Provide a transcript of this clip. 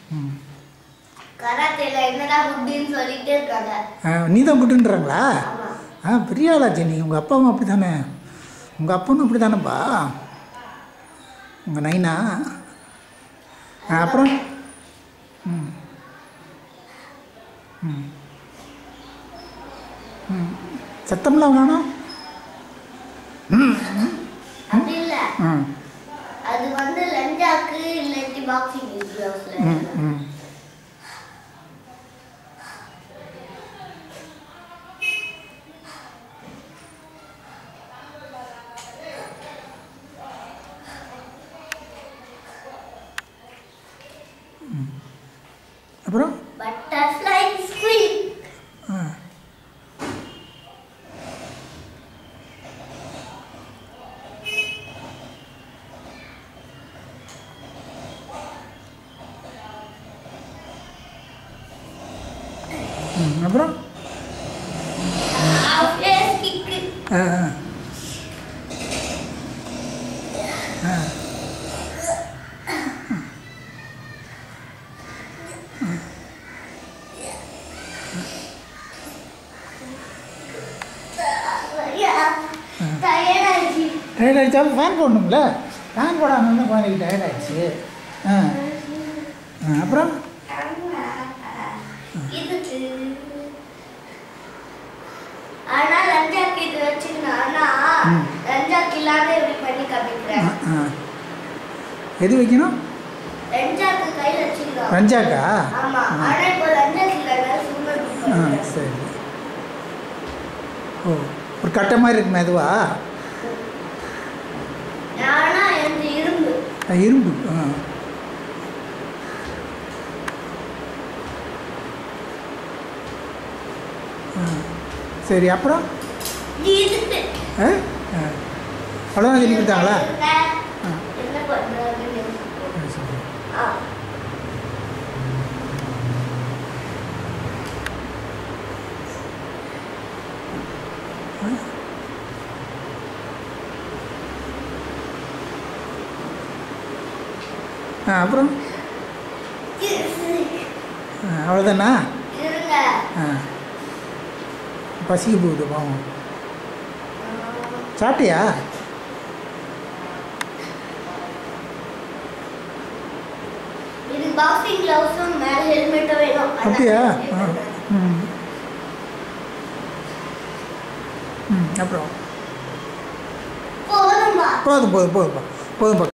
ம் கராத்தேல என்னடா புட்டின்னு சொல்லிட்டே இருக்காங்க ஆ, நீ தான் குட்டுன்றாங்களா ஆமா ஆ பெரிய ஆளாச்சு நீ உங்கள் அப்பாவும் அப்படி தானே உங்கள் அப்பனும் அப்படி தானேப்பா உங்கள் நைனா ஆ, அப்புறம் ம் ம் ம் சத்தம்லாம் காணும் ம் அப்படி இல்ல ம் அது வந்து லஞ்சாக்கு இல்லாட்டி பாக்ஸிங் கிளவுஸ்ல ம் ம் ம். அப்புறம் பட்டர்ஃப்ளை ஸ்குயில் ஆ ம், அப்புறம் ஃபேஸ் கிக்கு ஆ ஆ. ஆ டயர்ட் ஆயிடுச்சு டயர்ட் ஆகிடுச்சா ஃபேன் போடணுங்களே ஃபேன் போடாமல் தான் குழந்தைக்கு டயர்ட் ஆகிடுச்சு ஆ ஆ, அப்புறம் இதுக்கு ஆனா லஞ்சாக்கு இது வச்சுக்கணும் ஆனா ம். லஞ்சாக்கு இல்லாத இப்படி பண்ணி ஆ காமிக்கிறேன் ஆ எது வைக்கணும் லஞ்சாக்கு கையில வச்சுக்கணும் ரஞ்சாக்கா ஆமா ஆ. ஆனா இப்போ லஞ்சாக்கு இல்லைனால சும்மா இப்படி ஆ பண்ணுறேன். சரி ஓ ஒரு கட்டை மாதிரி இருக்குமே அதுவா ஆனா எந்த இரும்பு ஆ, இரும்பு ஆ ஆ. சரி அப்புறம் இதுக்கு ஆ ஆ அவ்வளோதான் சொல்லி கொடுத்தாங்களா ஆ என்ன பண்றாங்கன்னு சரி, சரி. ஆ ஆ அப்புறம் ஆ, அவ்வளோதானா இருங்க ஆ பசிக்கு போகுது பாவம் சாப்பிட்டியா இது பாக்ஸிங் கிளவுஸும் மேல ஹெல்மெட்டும் வேணும் அதான் அப்படியா ஆ கேட்டேன். ம் ம் அப்புறம் போதும்பா போதும் போதும் போதும்ப்பா போதும்ப்பா